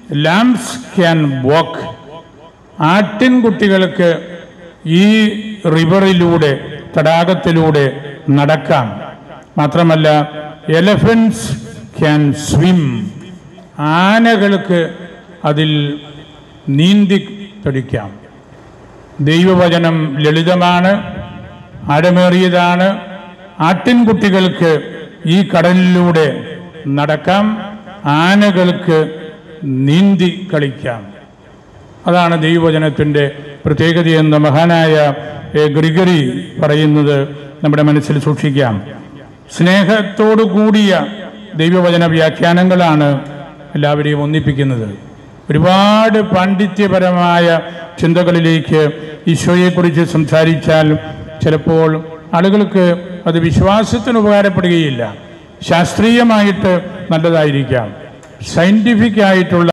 Lamps can വാക്ക് ആട്ടിൻകുട്ടികൾക്ക് ഈ റിവറിലൂടെ തടാകത്തിലൂടെ നടക്കാം മാത്രമല്ല എലഫൻസ് ക്യാൻ സ്വിം ആനകൾക്ക് അതിൽ നീന്തി പഠിക്കാം ദൈവവചനം ലളിതമാണ് ആഴമേറിയതാണ് ആട്ടിൻകുട്ടികൾക്ക് ഈ കടലിലൂടെ നടക്കാം ആനകൾക്ക് നീന്തി കളിക്കാം അതാണ് ദൈവവചനത്തിൻ്റെ പ്രത്യേകതയെന്ന് മഹാനായ എ. ഗ്രിഗറി പറയുന്നത് നമ്മുടെ മനസ്സിൽ സൂക്ഷിക്കാം സ്നേഹത്തോടു കൂടിയ ദൈവവചന വ്യാഖ്യാനങ്ങളാണ് എല്ലാവരെയും ഒന്നിപ്പിക്കുന്നത് ഒരുപാട് പാണ്ഡിത്യപരമായ ചിന്തകളിലേക്ക് ഈശോയെക്കുറിച്ച് സംസാരിച്ചാൽ ചിലപ്പോൾ ആളുകൾക്ക് അത് വിശ്വാസത്തിന് ഉപകാരപ്പെടുകയില്ല ശാസ്ത്രീയമായിട്ട് നല്ലതായിരിക്കാം സയൻറ്റിഫിക് ആയിട്ടുള്ള